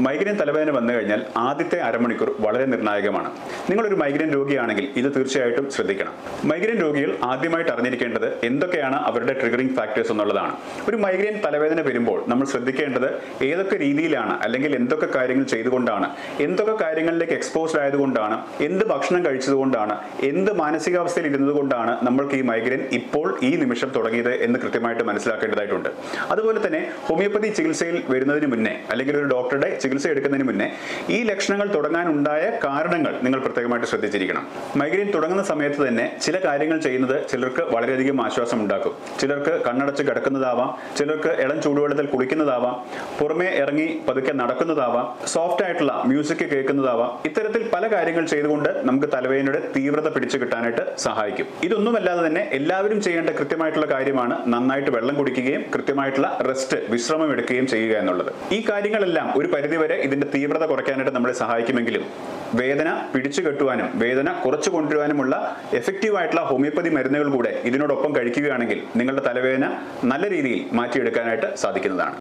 migraine തലവേദന വന്നു കഴിഞ്ഞാൽ ആദ്യത്തെ അരമണിക്കൂർ വളരെ നിർണായകമാണ് നിങ്ങളൊരു മൈഗ്രെയിൻ രോഗിയാണെങ്കിൽ ഇത് തീർച്ചയായിട്ടും ശ്രദ്ധിക്കണം മൈഗ്രെയിൻ രോഗികൾ ആദ്യമായിട്ട് അറിഞ്ഞിരിക്കേണ്ടത് എന്തൊക്കെയാണ് അവരുടെ ട്രിഗറിംഗ് ഫാക്ടേഴ്സ് എന്നുള്ളതാണ് ഒരു മൈഗ്രെയിൻ തലവേദന വരുമ്പോൾ നമ്മൾ ശ്രദ്ധിക്കേണ്ടത് ഏതൊക്കെ രീതിയിലാണ് അല്ലെങ്കിൽ എന്തൊക്കെ കാര്യങ്ങൾ ചെയ്തുകൊണ്ടാണ് എന്തൊക്കെ കാര്യങ്ങളിലേക്ക് എക്സ്പോസ്ഡ് ആയതുകൊണ്ടാണ് എന്ത് ഭക്ഷണം കഴിച്ചതുകൊണ്ടാണ് എന്ത് മാനസികാവസ്ഥയിൽ ഇരുന്നത് കൊണ്ടാണ് നമ്മൾക്ക് ഈ മൈഗ്രെയിൻ ഇപ്പോൾ ഈ നിമിഷം തുടങ്ങിയത് എന്ന് കൃത്യമായിട്ട് മനസ്സിലാക്കേണ്ടതായിട്ടുണ്ട് അതുപോലെ തന്നെ ഹോമിയോപ്പതി ചികിത്സയിൽ വരുന്നതിന് മുന്നേ അല്ലെങ്കിൽ ഒരു ഡോക്ടറുടെ ചികിത്സ എടുക്കുന്നതിന് മുന്നേ ഈ ലക്ഷണങ്ങൾ തുടങ്ങാനുണ്ടായ കാരണങ്ങൾ നിങ്ങൾ പ്രത്യേകമായിട്ട് ശ്രദ്ധിച്ചിരിക്കണം മൈഗ്രെയിൻ തുടങ്ങുന്ന സമയത്ത് തന്നെ ചില കാര്യങ്ങൾ ചെയ്യുന്നത് ചിലർക്ക് വളരെയധികം ആശ്വാസം ഉണ്ടാക്കും ചിലർക്ക് കണ്ണടച്ച് കിടക്കുന്നതാവാം ചിലർക്ക് ഇളം ചൂടുവെള്ളത്തിൽ കുളിക്കുന്നതാവാം പുറമേ ഇറങ്ങി പതുക്കെ നടക്കുന്നതാവാം സോഫ്റ്റ് ആയിട്ടുള്ള മ്യൂസിക് കേൾക്കുന്നതാവാം ഇത്തരത്തിൽ പല കാര്യങ്ങൾ ചെയ്തുകൊണ്ട് നമുക്ക് തലവേദനയുടെ തീവ്രത പിടിച്ചു കിട്ടാനായിട്ട് സഹായിക്കും ഇതൊന്നുമല്ലാതെ തന്നെ എല്ലാവരും ചെയ്യേണ്ട കൃത്യമായിട്ടുള്ള കാര്യമാണ് നന്നായിട്ട് വെള്ളം കുടിക്കുകയും കൃത്യമായിട്ടുള്ള റെസ്റ്റ് വിശ്രമം എടുക്കുകയും ചെയ്യുക എന്നുള്ളത് ഈ കാര്യങ്ങളെല്ലാം ഒരു പരിധിവരെ ഇതിന്റെ തീവ്രത കുറയ്ക്കാനായിട്ട് നമ്മളെ സഹായിക്കുമെങ്കിലും വേദന പിടിച്ചു കെട്ടുവാനും വേദന കുറച്ചു കൊണ്ടുവരുവാനുമുള്ള എഫക്റ്റീവ് ആയിട്ടുള്ള ഹോമിയോപ്പതി മരുന്നുകൾ കൂടെ ഇതിനോടൊപ്പം കഴിക്കുകയാണെങ്കിൽ നിങ്ങളുടെ തലവേദന നല്ല രീതിയിൽ മാറ്റിയെടുക്കാനായിട്ട് സാധിക്കുന്നതാണ്